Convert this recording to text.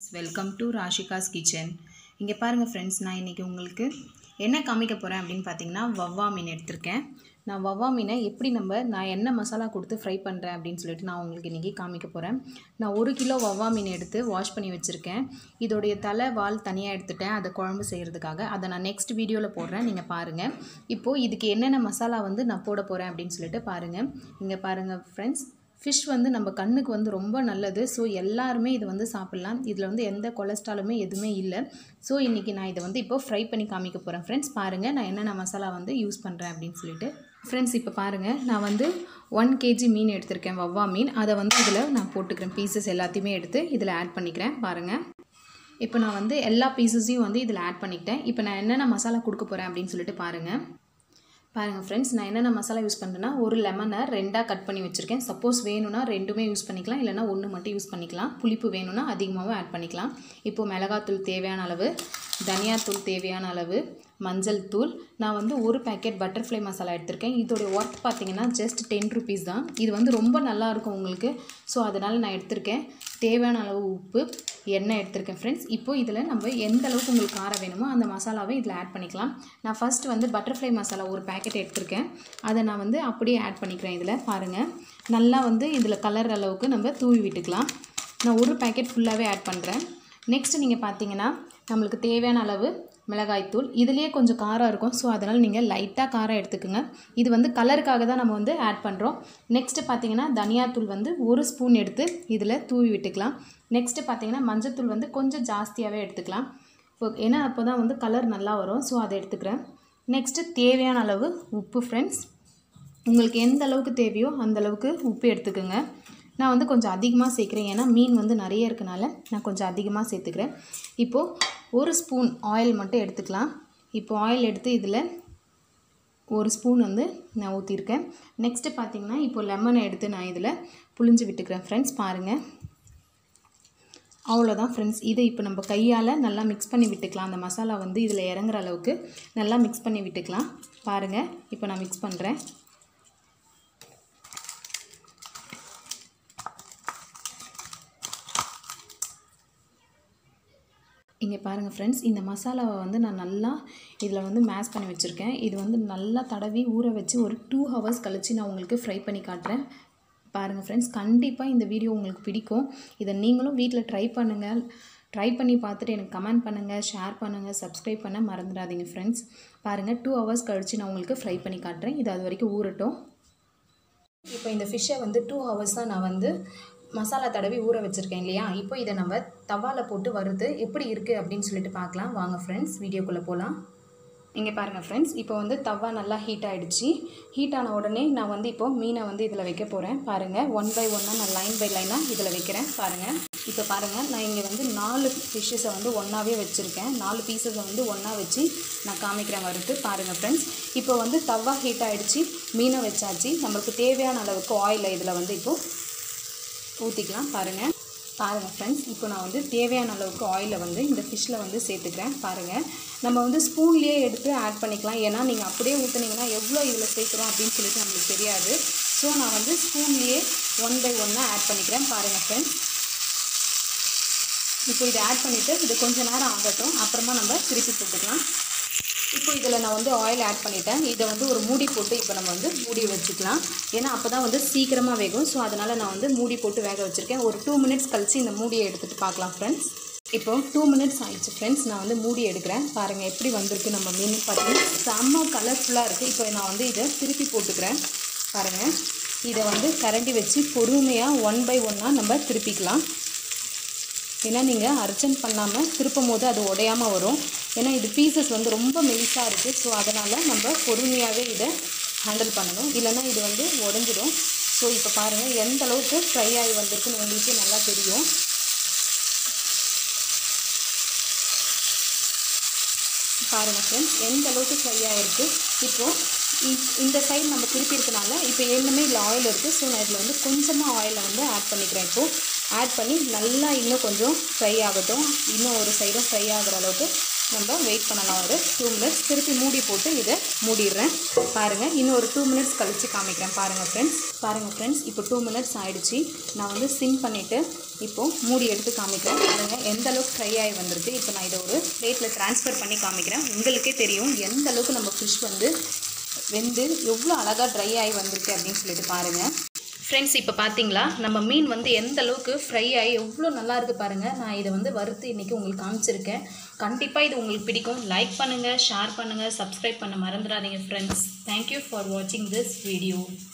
welcome to ராஷிகாஸ் kitchen இங்கே பாருங்கள் friends நான் இன்றைக்கி உங்களுக்கு என்ன காமிக்க போகிறேன் அப்படின்னு பார்த்தீங்கன்னா வவ்வா மீன் எடுத்திருக்கேன் நான் வவ்வா மீனை எப்படி நம்ம நான் என்ன மசாலா கொடுத்து ஃப்ரை பண்ணுறேன் அப்படின்னு சொல்லிட்டு நான் உங்களுக்கு இன்றைக்கி காமிக்க போகிறேன் நான் ஒரு கிலோ வவ்வா மீன் எடுத்து வாஷ் பண்ணி வச்சுருக்கேன் இதோடைய தலை வால் தனியாக எடுத்துட்டேன் அதை குழம்பு செய்கிறதுக்காக அதை நான் நெக்ஸ்ட் வீடியோவில் போடுறேன் நீங்கள் பாருங்கள் இப்போது இதுக்கு என்னென்ன மசாலா வந்து நான் போட போகிறேன் அப்படின்னு சொல்லிட்டு பாருங்கள் இங்கே பாருங்கள் ஃப்ரெண்ட்ஸ் ஃபிஷ் வந்து நம்ம கண்ணுக்கு வந்து ரொம்ப நல்லது ஸோ எல்லாருமே இது வந்து சாப்பிட்லாம் இதில் வந்து எந்த கொலஸ்ட்ராலுமே எதுவுமே இல்லை ஸோ இன்றைக்கி நான் இதை வந்து இப்போ ஃப்ரை பண்ணி காமிக்க போகிறேன் ஃப்ரெண்ட்ஸ் பாருங்கள் நான் என்னென்ன மசாலா வந்து யூஸ் பண்ணுறேன் அப்படின்னு சொல்லிட்டு ஃப்ரெண்ட்ஸ் இப்போ பாருங்கள் நான் வந்து ஒன் கேஜி மீன் எடுத்திருக்கேன் வவ்வா மீன் அதை வந்து இதில் நான் போட்டுக்கிறேன் பீசஸ் எல்லாத்தையுமே எடுத்து இதில் ஆட் பண்ணிக்கிறேன் பாருங்கள் இப்போ நான் வந்து எல்லா பீசஸையும் வந்து இதில் ஆட் பண்ணிக்கிட்டேன் இப்போ நான் என்னென்ன மசாலா கொடுக்க போகிறேன் அப்படின்னு சொல்லிட்டு பாருங்கள் பாருங்கள் ஃப்ரெண்ட்ஸ் நான் என்னென்ன மசாலா யூஸ் பண்ணுறேன்னா ஒரு லெமனை ரெண்டாக கட் பண்ணி வச்சுருக்கேன் சப்போஸ் வேணும்னா ரெண்டுமே யூஸ் பண்ணிக்கலாம் இல்லைனா ஒன்று மட்டும் யூஸ் பண்ணிக்கலாம் புளிப்பு வேணும்னா அதிகமாகவும் ஆட் பண்ணிக்கலாம் இப்போது மிளகாத்தூள் தேவையான அளவு தனியாத்தூள் தேவையான அளவு மஞ்சள் தூள் நான் வந்து ஒரு பேக்கெட் பட்டர்ஃப்ளை மசாலா எடுத்திருக்கேன் இதோடைய ஒர்த் பார்த்தீங்கன்னா ஜஸ்ட் டென் ருபீஸ் தான் இது வந்து ரொம்ப நல்லாயிருக்கும் உங்களுக்கு ஸோ அதனால் நான் எடுத்திருக்கேன் தேவையான அளவு உப்பு எண்ணெய் எடுத்திருக்கேன் ஃப்ரெண்ட்ஸ் இப்போ இதில் நம்ம எந்த அளவுக்கு உங்களுக்கு காரம் வேணுமோ அந்த மசாலாவை இதில் ஆட் பண்ணிக்கலாம் நான் ஃபஸ்ட்டு வந்து பட்டர்ஃப்ளை மசாலா ஒரு பேக்கெட் எடுத்திருக்கேன் அதை நான் வந்து அப்படியே ஆட் பண்ணிக்கிறேன் இதில் பாருங்கள் நல்லா வந்து இதில் கலர் அளவுக்கு நம்ம தூவி விட்டுக்கலாம் நான் ஒரு பேக்கெட் ஃபுல்லாகவே ஆட் பண்ணுறேன் நெக்ஸ்ட்டு நீங்கள் பார்த்தீங்கன்னா நம்மளுக்கு தேவையான அளவு மிளகாய்த்தூள் இதுலேயே கொஞ்சம் காரம் இருக்கும் ஸோ அதனால் நீங்கள் லைட்டாக காரம் எடுத்துக்கோங்க இது வந்து கலருக்காக தான் நம்ம வந்து ஆட் பண்ணுறோம் நெக்ஸ்ட்டு பார்த்தீங்கன்னா தனியாத்தூள் வந்து ஒரு ஸ்பூன் எடுத்து இதில் தூவி விட்டுக்கலாம் நெக்ஸ்ட்டு பார்த்தீங்கன்னா மஞ்சத்தூள் வந்து கொஞ்சம் ஜாஸ்தியாகவே எடுத்துக்கலாம் இப்போ ஏன்னா அப்போ தான் வந்து கலர் நல்லா வரும் ஸோ அதை எடுத்துக்கிறேன் நெக்ஸ்ட்டு தேவையான அளவு உப்பு ஃப்ரெண்ட்ஸ் உங்களுக்கு எந்த அளவுக்கு தேவையோ அந்த அளவுக்கு உப்பு எடுத்துக்கோங்க நான் வந்து கொஞ்சம் அதிகமாக சேர்க்குறேன் ஏன்னா மீன் வந்து நிறைய இருக்கனால நான் கொஞ்சம் அதிகமாக சேர்த்துக்கிறேன் இப்போது ஒரு ஸ்பூன் ஆயில் மட்டும் எடுத்துக்கலாம் இப்போ ஆயில் எடுத்து இதில் ஒரு ஸ்பூன் வந்து நான் ஊற்றிருக்கேன் நெக்ஸ்ட்டு பார்த்தீங்கன்னா இப்போ லெமனை எடுத்து நான் இதில் புளிஞ்சு விட்டுக்கிறேன் ஃப்ரெண்ட்ஸ் பாருங்கள் அவ்வளோதான் ஃப்ரெண்ட்ஸ் இதை இப்போ நம்ம கையால் நல்லா மிக்ஸ் பண்ணி விட்டுக்கலாம் அந்த மசாலா வந்து இதில் இறங்குற அளவுக்கு நல்லா மிக்ஸ் பண்ணி விட்டுக்கலாம் பாருங்கள் இப்போ நான் மிக்ஸ் பண்ணுறேன் இங்கே பாருங்கள் ஃப்ரெண்ட்ஸ் இந்த மசாலாவை வந்து நான் நல்லா இதில் வந்து மேஷ் பண்ணி வச்சுருக்கேன் இது வந்து நல்லா தடவி ஊற வச்சு ஒரு டூ ஹவர்ஸ் கழித்து நான் உங்களுக்கு ஃப்ரை பண்ணி காட்டுறேன் பாருங்கள் ஃப்ரெண்ட்ஸ் கண்டிப்பாக இந்த வீடியோ உங்களுக்கு பிடிக்கும் இதை நீங்களும் வீட்டில் ட்ரை பண்ணுங்கள் ட்ரை பண்ணி பார்த்துட்டு எனக்கு கமெண்ட் பண்ணுங்கள் ஷேர் பண்ணுங்கள் சப்ஸ்கிரைப் பண்ண மறந்துடாதீங்க ஃப்ரெண்ட்ஸ் பாருங்கள் டூ ஹவர்ஸ் கழித்து நான் உங்களுக்கு ஃப்ரை பண்ணி காட்டுறேன் இது அது வரைக்கும் ஊறட்டும் இப்போ இந்த ஃபிஷ்ஷை வந்து டூ ஹவர்ஸ் தான் நான் வந்து மசாலா தடவி ஊற வச்சுருக்கேன் இல்லையா இப்போ இதை நம்ம தவாவில் போட்டு வறுத்து எப்படி இருக்குது அப்படின்னு சொல்லிட்டு பார்க்கலாம் வாங்க ஃப்ரெண்ட்ஸ் வீடியோக்குள்ளே போகலாம் இங்கே பாருங்கள் ஃப்ரெண்ட்ஸ் இப்போ வந்து தவா நல்லா ஹீட் ஆகிடுச்சு ஹீட் ஆன உடனே நான் வந்து இப்போது மீனை வந்து இதில் வைக்க போகிறேன் பாருங்கள் ஒன் பை ஒன்னாக நான் லைன் பை லைனாக இதில் வைக்கிறேன் பாருங்கள் இப்போ பாருங்கள் நான் இங்கே வந்து நாலு ஃபிஷ்ஷஸை வந்து ஒன்றாவே வச்சுருக்கேன் நாலு பீஸஸை வந்து ஒன்றா வச்சு நான் காமிக்கிறேன் வறுத்து பாருங்கள் ஃப்ரெண்ட்ஸ் இப்போ வந்து தவா ஹீட் ஆகிடுச்சு மீனை வச்சாச்சு நம்மளுக்கு தேவையான அளவுக்கு ஆயிலை இதில் வந்து இப்போது ஊற்றிக்கலாம் பாருங்கள் பாருங்கள் ஃப்ரெண்ட்ஸ் இப்போ நான் வந்து தேவையான அளவுக்கு ஆயிலை வந்து இந்த ஃபிஷ்ஷில் வந்து சேர்த்துக்கிறேன் பாருங்கள் நம்ம வந்து ஸ்பூன்லேயே எடுத்து ஆட் பண்ணிக்கலாம் ஏன்னா நீங்கள் அப்படியே ஊற்றுனீங்கன்னா எவ்வளோ இதில் சேர்க்குறோம் அப்படின்னு சொல்லிட்டு நம்மளுக்கு தெரியாது ஸோ நான் வந்து ஸ்பூன்லேயே ஒன் பை ஒன்னாக ஆட் பண்ணிக்கிறேன் பாருங்கள் ஃப்ரெண்ட்ஸ் இப்போ இதை ஆட் பண்ணிவிட்டு இது கொஞ்சம் நேரம் ஆகட்டும் அப்புறமா நம்ம திருப்பி போட்டுக்கலாம் இப்போ இதில் நான் வந்து ஆயில் ஆட் பண்ணிட்டேன் இதை வந்து ஒரு மூடி போட்டு இப்போ நம்ம வந்து மூடி வச்சுக்கலாம் ஏன்னா அப்போ தான் வந்து சீக்கிரமாக வேகும் ஸோ அதனால் நான் வந்து மூடி போட்டு வேக வச்சுருக்கேன் ஒரு டூ மினிட்ஸ் கழித்து இந்த மூடியை எடுத்துகிட்டு பார்க்கலாம் ஃப்ரெண்ட்ஸ் இப்போ டூ மினிட்ஸ் ஆயிடுச்சு ஃப்ரெண்ட்ஸ் நான் வந்து மூடி எடுக்கிறேன் பாருங்கள் எப்படி வந்திருக்கு நம்ம மீன் பார்த்தீங்கன்னா செம்ம கலர்ஃபுல்லாக இருக்குது இப்போ நான் வந்து இதை திருப்பி போட்டுக்கிறேன் பாருங்கள் இதை வந்து கரண்டி வச்சு பொறுமையாக ஒன் பை ஒன்னாக நம்ம திருப்பிக்கலாம் ஏன்னா நீங்கள் அர்ஜென்ட் பண்ணாமல் திருப்பும் போது அது உடையாமல் வரும் ஏன்னா இது பீசஸ் வந்து ரொம்ப மெலிசாக இருக்குது ஸோ அதனால் நம்ம பொறுமையாகவே இதை ஹேண்டில் பண்ணணும் இல்லைன்னா இது வந்து உடஞ்சிடும் ஸோ இப்போ பாருங்கள் எந்த அளவுக்கு ஃப்ரை ஆகி வந்திருக்குன்னு உங்களுக்கே நல்லா தெரியும் பாருங்கள் ஃப்ரெண்ட்ஸ் எந்த அளவுக்கு ஃப்ரை ஆகிருக்கு இப்போது இந்த சைடு நம்ம திருப்பி இருக்கனால இப்போ ஏழுமே இதில் ஆயில் இருக்குது ஸோ நான் இதில் வந்து கொஞ்சமாக ஆயிலை வந்து ஆட் பண்ணிக்கிறேன் இப்போது ஆட் பண்ணி நல்லா இன்னும் கொஞ்சம் ஃப்ரை ஆகட்டும் இன்னும் ஒரு சைடும் ஃப்ரை ஆகிற அளவுக்கு நம்ம வெயிட் பண்ணலாம் ஒரு டூ மினிட்ஸ் திருப்பி மூடி போட்டு இதை மூடிடுறேன் பாருங்கள் இன்னும் ஒரு டூ மினிட்ஸ் கழித்து காமிக்கிறேன் பாருங்கள் ஃப்ரெண்ட்ஸ் பாருங்கள் ஃப்ரெண்ட்ஸ் இப்போ டூ மினிட்ஸ் ஆயிடுச்சு நான் வந்து சிம் பண்ணிவிட்டு இப்போது மூடி எடுத்து காமிக்கிறேன் பாருங்கள் எந்த அளவுக்கு ஃப்ரை ஆகி வந்திருக்கு இப்போ நான் இதை ஒரு பிளேட்டில் ட்ரான்ஸ்ஃபர் பண்ணி காமிக்கிறேன் உங்களுக்கே தெரியும் எந்த அளவுக்கு நம்ம ஃபிஷ் வந்து வெந்து எவ்வளோ அழகாக ட்ரை ஆகி வந்திருக்கு அப்படின்னு சொல்லிட்டு பாருங்கள் ஃப்ரெண்ட்ஸ் இப்போ பார்த்தீங்களா நம்ம மீன் வந்து எந்த அளவுக்கு ஃப்ரை ஆகி எவ்வளோ நல்லா இருக்குது பாருங்கள் நான் இதை வந்து வறுத்து இன்றைக்கி உங்களுக்கு காமிச்சிருக்கேன் கண்டிப்பாக இது உங்களுக்கு பிடிக்கும் லைக் பண்ணுங்கள் ஷேர் பண்ணுங்கள் சப்ஸ்கிரைப் பண்ண மறந்துடாதீங்க ஃப்ரெண்ட்ஸ் தேங்க்யூ ஃபார் வாட்சிங் திஸ் வீடியோ